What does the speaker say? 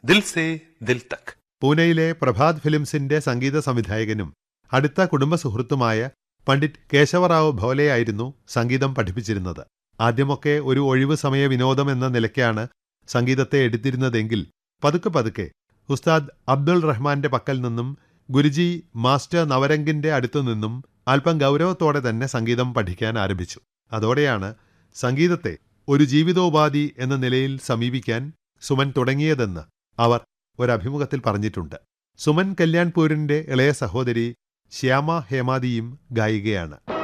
दिल से दिल तक പൂനെയിലെ പ്രഭാത് ഫിലിംസിന്റെ സംഗീത സംവിധായകനും അടുത്ത കുടുംബ സുഹൃത്തുമായ പണ്ഡിറ്റ് കേശവറാവു ഭോലെയായിരുന്നു സംഗീതം പഠിപ്പിച്ചിരുന്നത് ആദ്യമൊക്കെ ഒരു ഒഴിവു സമയ വിനോദം എന്ന നിലയ്ക്കാണ് സംഗീതത്തെ എടുത്തിരുന്നതെങ്കിൽ പതുക്കെ പതുക്കെ ഉസ്താദ് അബ്ദുൾ റഹ്മാന്റെ പക്കൽ നിന്നും ഗുരുജി മാസ്റ്റർ നവരംഗിന്റെ അടുത്തു നിന്നും അല്പം ഗൗരവത്തോടെ തന്നെ സംഗീതം പഠിക്കാൻ ആരംഭിച്ചു അതോടെയാണ് സംഗീതത്തെ ഒരു ജീവിതോപാധി എന്ന നിലയിൽ സമീപിക്കാൻ സുമൻ തുടങ്ങിയതെന്ന് അവർ ഒരഭിമുഖത്തിൽ പറഞ്ഞിട്ടുണ്ട് സുമൻ കല്യാൺപൂരിന്റെ ഇളയ സഹോദരി ശ്യാമ ഹേമാദിയും ഗായികയാണ്